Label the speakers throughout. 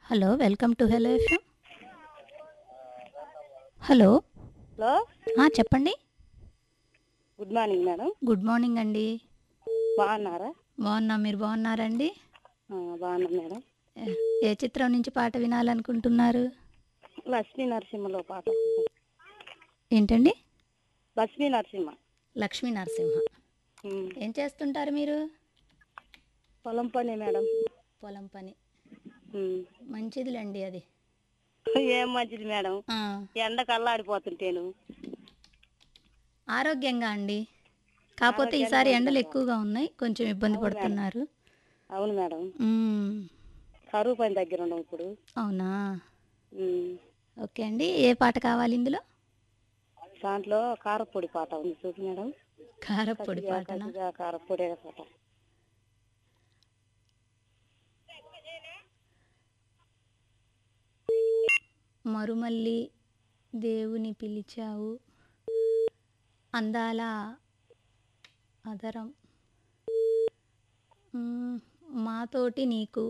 Speaker 1: Hello welcome to hello FM hello
Speaker 2: hello
Speaker 1: ఆ, చెప్పండి
Speaker 2: good morning madam
Speaker 1: good morning అండి
Speaker 2: బాగున్నారా
Speaker 1: బాగున్నా మీరు బాగున్నారండి
Speaker 2: ఆ, బాగున్నాం మేడం
Speaker 1: ఏ- ఏ చిత్రం నుంచి పాట వినాలనుకుంటున్నారు
Speaker 2: లక్ష్మీ నరసింహలో పాట
Speaker 1: ఏంటండి
Speaker 2: లక్ష్మీ నరసింహ
Speaker 1: లక్ష్మీ నరసింహ
Speaker 2: ఉమ్,
Speaker 1: ఏం చేస్తుంటారు మీరు
Speaker 2: పొలం పని మేడం
Speaker 1: పొలం పని
Speaker 2: ఉమ్.
Speaker 1: మంచిదిలేండి అది
Speaker 2: ఏం మంచిది మేడం
Speaker 1: ఆ,
Speaker 2: ఎండకు అల్లాడిపోతుంటేను
Speaker 1: ఆరోగ్యంగా అండి కాకపోతే ఈసారి ఎండలు ఎక్కువగా ఉన్నాయి కొంచెం ఇబ్బంది పడుతున్నారు
Speaker 2: అవును మేడం
Speaker 1: మ్మ్.
Speaker 2: కరువు పని దగ్గర ఉన్నాం ఇప్పుడు
Speaker 1: అవునా
Speaker 2: ఉమ్.
Speaker 1: ఓకే అండి ఏ పాట కావాలి ఇందులో
Speaker 2: దాంట్లో కారపొడి పాట ఉంది చూసి మేడం
Speaker 1: కారపొడి
Speaker 2: కసిగా
Speaker 1: పాటనా
Speaker 2: కసిగా కారపొడి పాట
Speaker 1: మరుమల్లి దేవుని పిలిచావు అందాల అదరం మ్మ్, మాతోటి నీకు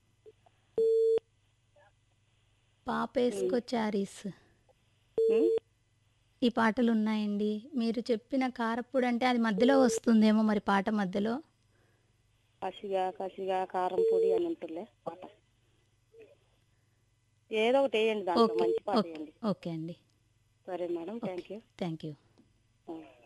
Speaker 1: పాపేసుకో చారీస్
Speaker 2: ఉమ్?
Speaker 1: ఈ పాటలు ఉన్నాయండి మీరు చెప్పిన కారప్పుడు అంటే అది మధ్యలో వస్తుందేమో మరి పాట మధ్యలో
Speaker 2: కసిగా కసిగా కారం పొడి అని ఉంటుందిలే పాట ఏదో ఒకటి వేయండి దాంట్లో
Speaker 1: ఓకే
Speaker 2: మంచి పాట
Speaker 1: ఓకే
Speaker 2: వేయండి
Speaker 1: ఓకే అండి
Speaker 2: సరే madam thank you
Speaker 1: thank you
Speaker 2: ఆ.